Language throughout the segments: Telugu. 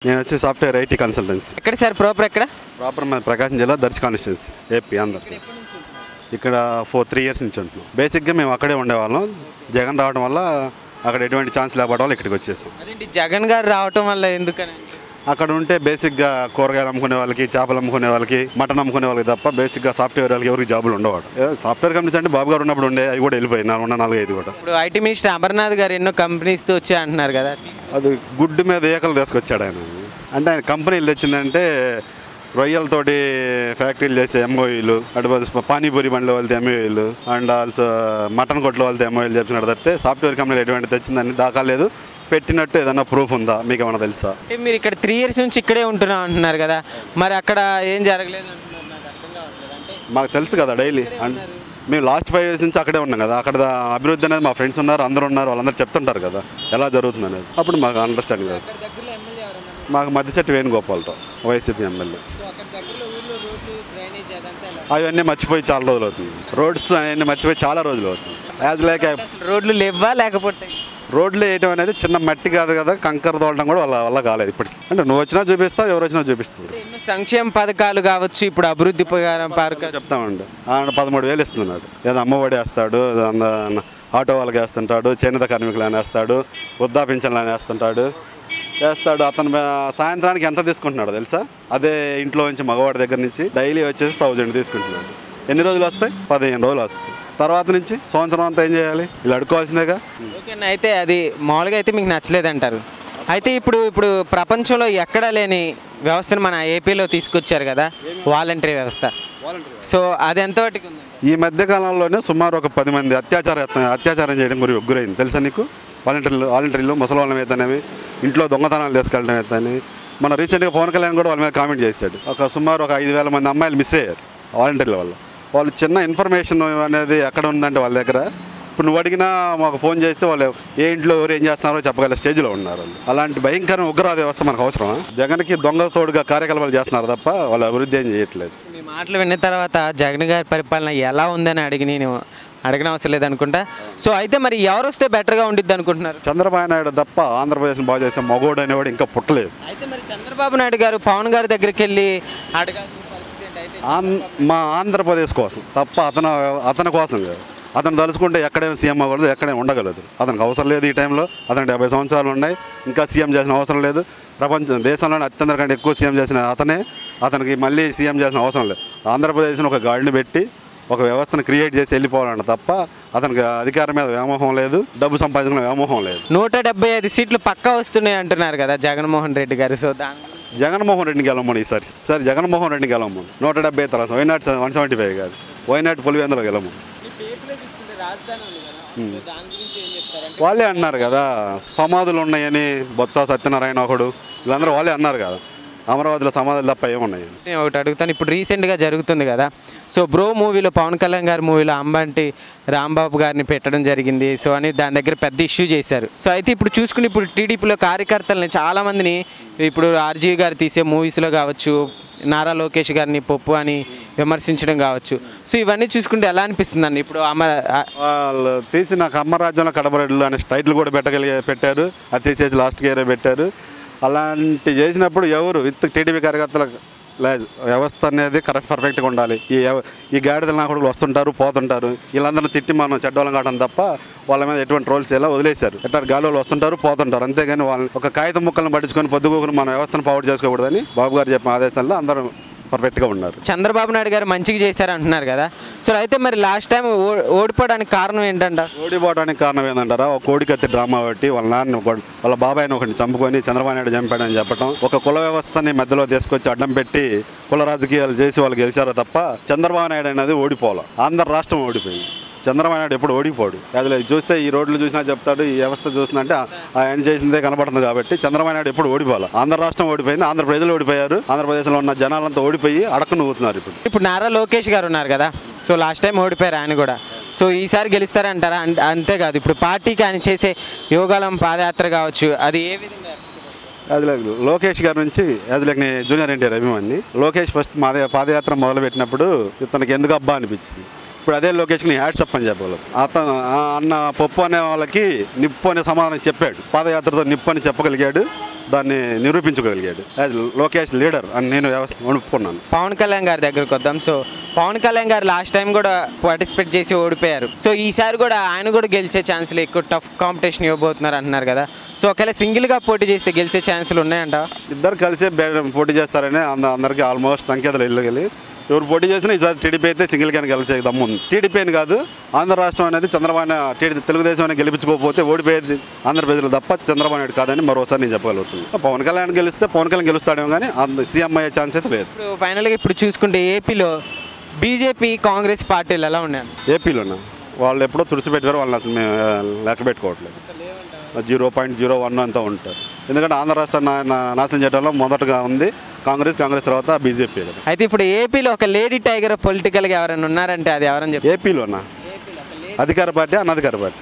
నేను వచ్చి సాఫ్ట్వేర్ ఐటీ కన్సల్టెన్సీ ఎక్కడ సార్ ప్రాపర్ ఎక్కడ ప్రాపర్ మన ప్రకాశం జిల్లా దర్శి కాన్స్టిట్యున్సీ ఏపీ అందరు ఇక్కడ ఫోర్ త్రీ ఇయర్స్ నుంచి ఉంటున్నాం బేసిక్గా మేము అక్కడే ఉండేవాళ్ళం జగన్ రావడం వల్ల అక్కడ ఎటువంటి ఛాన్స్ లేకపోవడం వల్ల ఇక్కడికి వచ్చేసాం అదేంటి జగన్ గారు రావటం వల్ల ఎందుకని అక్కడ ఉంటే బేసిక్గా కూరగాయలు అమ్ముకునే వాళ్ళకి చేపలు అమ్ముకునే వాళ్ళకి మటన్ అమ్ముకునే వాళ్ళకి తప్ప బేసిక్గా సాఫ్ట్వేర్ వాళ్ళకి ఎవరికి జాబులు ఉండవాడు ఏ, సాఫ్ట్వేర్ కంపెనీస్ అంటే బాబు గారు ఉన్నప్పుడు ఉండే అవి కూడా వెళ్ళిపోయి నా ఉన్న నాలుగు ఐదు కూడా ఇప్పుడు ఐటీ మినిస్టర్ అమర్నాథ్ గారు ఎన్నో కంపెనీస్తో వచ్చాయి అంటున్నారు కదా అది గుడ్డు మీద ఏకలు తీసుకొచ్చాడు ఆయన అంటే ఆయన కంపెనీలు తెచ్చిందంటే రొయ్యలతోటి ఫ్యాక్టరీలు చేసే ఎంఓఈలు అటు పానీపూరి బండ్ల వాళ్ళతో ఎంఓఈలు అండ్ ఆల్సో మటన్ కొట్ల వాళ్ళతో ఎంఓఈలు చెప్పినట్టు తప్పితే సాఫ్ట్వేర్ కంపెనీలు ఎటువంటి తెచ్చిందని దాకా లేదు పెట్టినట్టు ఏదన్నా ప్రూఫ్ ఉందా మీకు ఏమైనా తెలుసా అంటే మీరు ఇక్కడ త్రీ ఇయర్స్ నుంచి ఇక్కడే ఉంటున్నాం అంటున్నారు కదా మరి అక్కడ ఏం జరగలేదు అంటున్నారు నాకు అర్థం కావట్లేదు అంటే మాకు తెలుసు కదా డైలీ అండ్ మేము లాస్ట్ ఫైవ్ ఇయర్స్ నుంచి అక్కడే ఉన్నాం కదా అక్కడ అభివృద్ధి అనేది మా ఫ్రెండ్స్ ఉన్నారు అందరూ ఉన్నారు వాళ్ళందరూ చెప్తుంటారు కదా ఎలా జరుగుతుంది అనేది అప్పుడు మాకు అండర్స్టాండింగ్ కదా దగ్గరలో ఎమ్మెల్యే ఎవరన్నా మాకు మధ్యశెట్టి వేణుగోపాల్తో వైసీపీ ఎమ్మెల్యే సో అక్కడ దగ్గరలో ఊళ్ళో రోడ్లు డ్రైనేజ్ అదంతా ఎలా అవన్నీ మర్చిపోయి చాలా రోజులు అవుతుంది రోడ్స్ అవన్నీ మర్చిపోయి చాలా రోజులు అవుతుంది యాజ్ లైక్ అసలు రోడ్లు లేవా లేకపోతే రోడ్లు వేయడం అనేది చిన్న మట్టి కాదు కదా కంకర తోలడం కూడా వాళ్ళ వల్ల కాలేదు ఇప్పటికి అంటే నువ్వు వచ్చినా చూపిస్తావు ఎవరు వచ్చినా చూపిస్తారు ఎన్నో సంక్షేమ పథకాలు కావచ్చు ఇప్పుడు అభివృద్ధి పార్క్ చెప్తామండి ఆయన పదమూడు వేలు ఇస్తున్నాడు ఏదో అమ్మఒడి వేస్తాడు ఏదో అంద- ఆటో వాళ్ళకి వేస్తుంటాడు చేనేత కార్మికులు అని వేస్తాడు వృద్ధాపించలు అని వేస్తుంటాడు వేస్తాడు అతను మే- సాయంత్రానికి ఎంత తీసుకుంటున్నాడు తెలుసా అదే ఇంట్లో నుంచి మగవాడి దగ్గర నుంచి డైలీ వచ్చేసి థౌజండ్ తీసుకుంటున్నాడు ఎన్ని రోజులు వస్తాయి పదిహేను రోజులు వస్తాయి తర్వాత నుంచి సంవత్సరం అంతా ఏం చేయాలి ఇలా అడుకోవాల్సిందేగా ఓకేనా అయితే అది మామూలుగా అయితే మీకు నచ్చలేదంటారు అయితే ఇప్పుడు ఇప్పుడు ప్రపంచంలో ఎక్కడా లేని వ్యవస్థను మన ఏపీలో తీసుకొచ్చారు కదా వాలంటరీ వ్యవస్థ సో అది ఎంతవరకు ఉంది ఈ మధ్య కాలంలోనే సుమారు ఒక పది మంది అత్యాచార అత్యాచారం చేయడం గురి గురైంది తెలుసా నీకు వాలంటీర్లు వాలంటీర్లు ముసలివాళ్ళం అయితేనేవి ఇంట్లో దొంగతనాలు తీసుకెళ్ళడం అయితేనే మన రీసెంట్గా పవన్ కళ్యాణ్ కూడా వాళ్ళ మీద కామెంట్ చేశాడు ఒక సుమారు ఒక ఐదు వేల మంది అమ్మాయిలు మిస్ అయ్యారు వాలంటీర్ల వల్ల వాళ్ళు చిన్న ఇన్ఫర్మేషన్ అనేది ఎక్కడ ఉందంటే వాళ్ళ దగ్గర ఇప్పుడు నువ్వు అడిగినా మాకు ఫోన్ చేస్తే వాళ్ళు ఏ ఇంట్లో ఎవరు ఏం చేస్తున్నారో చెప్పగల స్టేజ్లో ఉన్నారు వాళ్ళు అలాంటి భయంకర ఉగ్రవాద వ్యవస్థ మనకు అవసరమా జగన్కి దొంగ తోడుగా కార్యకలాపాలు చేస్తున్నారు తప్ప వాళ్ళు అభివృద్ధి ఏం చేయట్లేదు మీ మాటలు విన్న తర్వాత జగన్ గారి పరిపాలన ఎలా ఉందని అడిగి నేను అడగడం అవసరం లేదనుకుంటా సో అయితే మరి ఎవరు వస్తే బెటర్గా ఉండిద్ది అనుకుంటున్నారు చంద్రబాబు నాయుడు తప్ప ఆంధ్రప్రదేశ్ని బాగు చేసే మగోడు అనేవాడు ఇంకా పుట్టలేదు అయితే మరి చంద్రబాబు నాయుడు గారు పవన్ గారి దగ్గరికి వెళ్ళి అడగాల్సిన పరిస్థితి ఏంటి అయితే ఆన్ మా ఆంధ్రప్రదేశ్ కోసం తప్ప అతను అతని కోసం కాదు అతను తలుచుకుంటే ఎక్కడైనా సీఎం అవ్వగలదు ఎక్కడైనా ఉండగలదు అతనికి అవసరం లేదు ఈ టైంలో అతనికి డెబ్బై సంవత్సరాలు ఉన్నాయి ఇంకా సీఎం చేసిన అవసరం లేదు ప్రపంచం దేశంలోనే అత్యంత కంటే ఎక్కువ సీఎం చేసిన అతనే అతనికి మళ్ళీ సీఎం చేసిన అవసరం లేదు ఆంధ్రప్రదేశ్ని ఒక గాడిని పెట్టి ఒక వ్యవస్థను క్రియేట్ చేసి వెళ్ళిపోవాలన్న తప్ప అతనికి అధికారం మీద వ్యామోహం లేదు డబ్బు సంపాదించిన వ్యామోహం లేదు నూట డెబ్బై ఐదు సీట్లు పక్కా వస్తున్నాయి అంటున్నారు కదా జగన్మోహన్ రెడ్డి గారు సో దాని గురించి జగన్మోహన్ రెడ్డిని గెలవమని ఈసారి సార్ జగన్మోహన్ రెడ్డిని గెలవమని నూట డెబ్బై తర్వాత వైనాట్ వన్ సెవెంటీ ఫైవ్ కాదు వైనాట్ పులివెందులో గెలవము వాళ్ళే అన్నారు కదా సమాధులు ఉన్నాయని బొత్స సత్యనారాయణ ఒకడు వీళ్ళందరూ వాళ్ళే అన్నారు కదా అమరావతిలో సమాధులు తప్ప ఏమున్నాయని నేను ఒకటి అడుగుతాను ఇప్పుడు రీసెంట్గా జరుగుతుంది కదా సో బ్రో మూవీలో పవన్ కళ్యాణ్ గారి మూవీలో అంబంటి రాంబాబు గారిని పెట్టడం జరిగింది సో అని దాని దగ్గర పెద్ద ఇష్యూ చేశారు సో అయితే ఇప్పుడు చూసుకుని ఇప్పుడు టీడీపీలో కార్యకర్తలని చాలామందిని ఇప్పుడు ఆర్జీ గారు తీసే మూవీస్లో కావచ్చు నారా లోకేష్ గారిని పప్పు అని విమర్శించడం కావచ్చు సో ఇవన్నీ చూసుకుంటే ఎలా అనిపిస్తుంది అండి ఇప్పుడు అమర ఆ- వాళ్ళు తీసిన కమ్మరాజ్యంలో కడబరెడ్లు అనే టైటిల్ కూడా పెట్టగలిగే పెట్టారు అది తీసేసి లాస్ట్ ఇయర్ పెట్టారు అలాంటి చేసినప్పుడు ఎవరు విత్ టీడీపీ కార్యకర్తలకు లేదు వ్యవస్థ అనేది కరెక్ట్ పర్ఫెక్ట్గా ఉండాలి ఈ ఎవ- ఈ గాడిదలు నా కొడుకులు వస్తుంటారు పోతుంటారు వీళ్ళందరినీ తిట్టి మనం చెడ్డోళ్ళం కావడం తప్ప వాళ్ళ మీద ఎటువంటి ట్రోల్స్ ఎలా వదిలేశారు ఎట్లా గాలిలో వస్తుంటారు పోతుంటారు అంతేగాని వాళ్ళని ఒక కాగితం ముక్కలను పట్టించుకొని పొద్దుగోకులు మన వ్యవస్థను పవర్ చేసుకోకూడదని బాబు గారు చెప్పిన ఆదేశాల్లో అందరూ పర్ఫెక్ట్గా ఉన్నారు చంద్రబాబు నాయుడు గారు మంచిగా చేశారు అంటున్నారు కదా సో అయితే మరి లాస్ట్ టైం ఓ- ఓడిపోవడానికి కారణం ఏంటంట ఓడిపోవడానికి కారణం ఏంటంటారా ఒక కోడికత్తి డ్రామా పెట్టి వాళ్ళ నాన్న ఒకడు- వాళ్ళ బాబాయ్ని ఒకటి చంపుకొని చంద్రబాబు నాయుడు చంపాడని చెప్పడం ఒక కుల వ్యవస్థని మధ్యలో తీసుకొచ్చి అడ్డం పెట్టి కుల రాజకీయాలు చేసి వాళ్ళు గెలిచారో తప్ప చంద్రబాబు నాయుడు అనేది ఓడిపోవాలి ఆంధ్ర రాష్ట్రం ఓడిపోయింది చంద్రబాబు నాయుడు ఎప్పుడు ఓడిపోడు అది చూస్తే ఈ రోడ్లు చూసినా చెప్తాడు ఈ వ్యవస్థ చూసినంటే ఆయన చేసిందే కనబడుతుంది కాబట్టి చంద్రబాబు నాయుడు ఎప్పుడు ఓడిపోవాలి ఆంధ్ర రాష్ట్రం ఓడిపోయింది ఆంధ్ర ప్రజలు ఓడిపోయారు ఆంధ్రప్రదేశ్లో ఉన్న జనాలంతా ఓడిపోయి అడక్క నవ్వుతున్నారు ఇప్పుడు ఇప్పుడు నారా లోకేష్ గారు ఉన్నారు కదా సో లాస్ట్ టైం ఓడిపోయారు ఆయన కూడా సో ఈసారి గెలుస్తారంటారా అం- అంతేకాదు ఇప్పుడు పార్టీకి ఆయన చేసే యోగాలం పాదయాత్ర కావచ్చు అది ఏ విధంగా అది లేదు లోకేష్ గారి నుంచి అది లేక నేను జూనియర్ ఎన్టీఆర్ అభిమాన్ని లోకేష్ ఫస్ట్ మాదే పాదయాత్ర మొదలుపెట్టినప్పుడు ఇతనికి ఎందుకు అబ్బా అనిపించింది ఇప్పుడు అదే లోకేష్కి నేను హ్యాట్సప్ అని చెప్పాలి అతను ఆ అన్న పప్పు అనే వాళ్ళకి నిప్పు అనే సమాధానం చెప్పాడు పాదయాత్రతో నిప్పు అని చెప్పగలిగాడు దాన్ని నిరూపించగలిగాడు యాజ్ లోకేష్ లీడర్ అని నేను వ్యవస్థ ఒప్పుకున్నాను పవన్ కళ్యాణ్ గారి దగ్గరకు వద్దాం సో పవన్ కళ్యాణ్ గారు లాస్ట్ టైం కూడా పార్టిసిపేట్ చేసి ఓడిపోయారు సో ఈసారి కూడా ఆయన కూడా గెలిచే ఛాన్సులు ఎక్కువ టఫ్ కాంపిటీషన్ ఇవ్వబోతున్నారు అంటున్నారు కదా సో ఒకవేళ సింగిల్గా పోటీ చేస్తే గెలిచే ఛాన్సులు ఉన్నాయంట ఇద్దరు కలిసి బే- పోటీ చేస్తారని అంద- అందరికీ ఆల్మోస్ట్ సంకేతాలు వెళ్ళగలి ఎవరు పోటీ చేసినా ఈసారి టీడీపీ అయితే సింగిల్ క్యాన్ గెలిచే దమ్ము ఉంది టీడీపీ అని కాదు ఆంధ్ర రాష్ట్రం అనేది చంద్రబాబు నాయుడు టీడీ తెలుగుదేశం అనేది గెలిపించుకోకపోతే ఓడిపోయేది ఆంధ్ర ప్రజలు తప్ప చంద్రబాబు నాయుడు కాదని మరోసారి నేను చెప్పగలుగుతున్నాను పవన్ కళ్యాణ్ గెలిస్తే పవన్ కళ్యాణ్ గెలుస్తాడేమో కానీ అంత సీఎం అయ్యే ఛాన్స్ అయితే లేదు ఇప్పుడు ఫైనల్గా ఇప్పుడు చూసుకుంటే ఏపీలో బీజేపీ కాంగ్రెస్ పార్టీలు ఎలా ఉన్నాయి ఏపీలోనా వాళ్ళు ఎప్పుడో తుడిచిపెట్టారు వాళ్ళని అసలు మేము ఆ, లెక్క పెట్టుకోవట్లేదు జీరో పాయింట్ జీరో వన్ అంతా ఉంటారు ఎందుకంటే ఆంధ్ర రాష్ట్రాన్ని నా- నా- నాశనం చేయడంలో మొదటగా ఉంది కాంగ్రెస్ కాంగ్రెస్ తర్వాత బీజేపీ అయితే ఇప్పుడు ఏపీలో ఒక లేడీ టైగర్ పొలిటికల్గా ఎవరైనా ఉన్నారంటే అది ఎవరని చెప్పి ఏపీలోనా అధికార పార్టీ అనధికార పార్టీ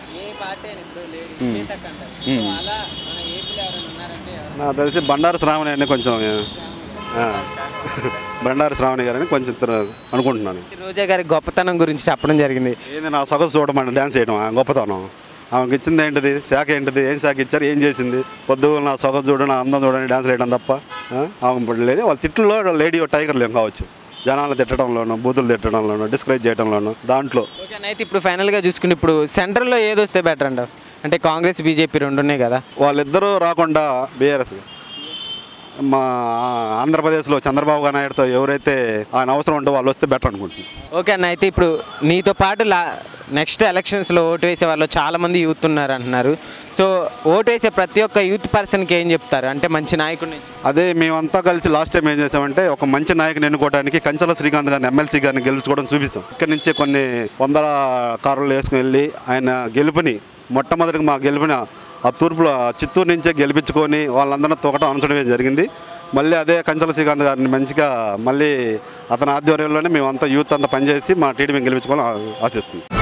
నాకు తెలిసి బండారు శ్రావణి అని కొంచెం ఆ, బండారు శ్రావణి గారని కొంచెం తిర- అనుకుంటున్నాను రోజా గారి గొప్పతనం గురించి చెప్పడం జరిగింది ఏంది నా సొగసు చూడమని డ్యాన్స్ చేయడం ఆ గొప్పతనం ఆమెకి ఇచ్చింది ఏంటిది శాఖ ఏంటిది ఏం శాఖ ఇచ్చారు ఏం చేసింది పొద్దు నా సొగసు చూడు నా అందం చూడని డ్యాన్స్ వేయడం తప్ప ఆ? ఆమె ఇప్పుడు లేడీ వాళ్ళ తిట్టుల్లో లేడీ టైగర్లు ఏం కావచ్చు జనాలు తిట్టడంలోను బూతులు తిట్టడంలోను డిస్కరేజ్ చేయడంలోను దాంట్లో ఓకే అయితే ఇప్పుడు ఫైనల్గా చూసుకుంటే ఇప్పుడు సెంట్రల్లో ఏది వస్తే బెటర్ అంటారు అంటే కాంగ్రెస్ బీజేపీ రెండు ఉన్నాయి కదా వాళ్ళిద్దరూ రాకుండా బీఆర్ఎస్ మా ఆంధ్రప్రదేశ్లో చంద్రబాబు నాయుడుతో ఎవరైతే ఆయన అవసరం ఉంటే వాళ్ళు వస్తే బెటర్ అనుకుంటున్నాను ఓకే అన్న అయితే ఇప్పుడు నీతో పాటు లా నెక్స్ట్ ఎలక్షన్స్లో ఓటు వేసే వాళ్ళు చాలామంది యూత్ ఉన్నారు అంటున్నారు సో ఓటు వేసే ప్రతి ఒక్క యూత్ పర్సన్కి ఏం చెప్తారు అంటే మంచి నాయకుడి నుంచి అదే మేమంతా కలిసి లాస్ట్ టైం ఏం చేసామంటే ఒక మంచి నాయకుని ఎన్నుకోవడానికి కంచల శ్రీకాంత్ గారిని ఎమ్మెల్సీ గారిని గెలుచుకోవడం చూపిస్తాం ఇక్కడి నుంచి కొన్ని వందల కారులు వేసుకుని వెళ్ళి ఆయన గెలుపుని మొట్టమొదటిగా మా గెలుపుని ఆ తూర్పులో ఆ చిత్తూరు నుంచే గెలిపించుకొని వాళ్ళందరినీ తొక్కడం అనుసడమే జరిగింది మళ్ళీ అదే కంచల శ్రీకాంత్ గారిని మంచిగా మళ్ళీ అతని ఆధ్వర్యంలోనే మేమంతా యూత్ అంతా పనిచేసి మా టీడీపీ గెలిపించుకోవాలని ఆ- ఆశిస్తుంది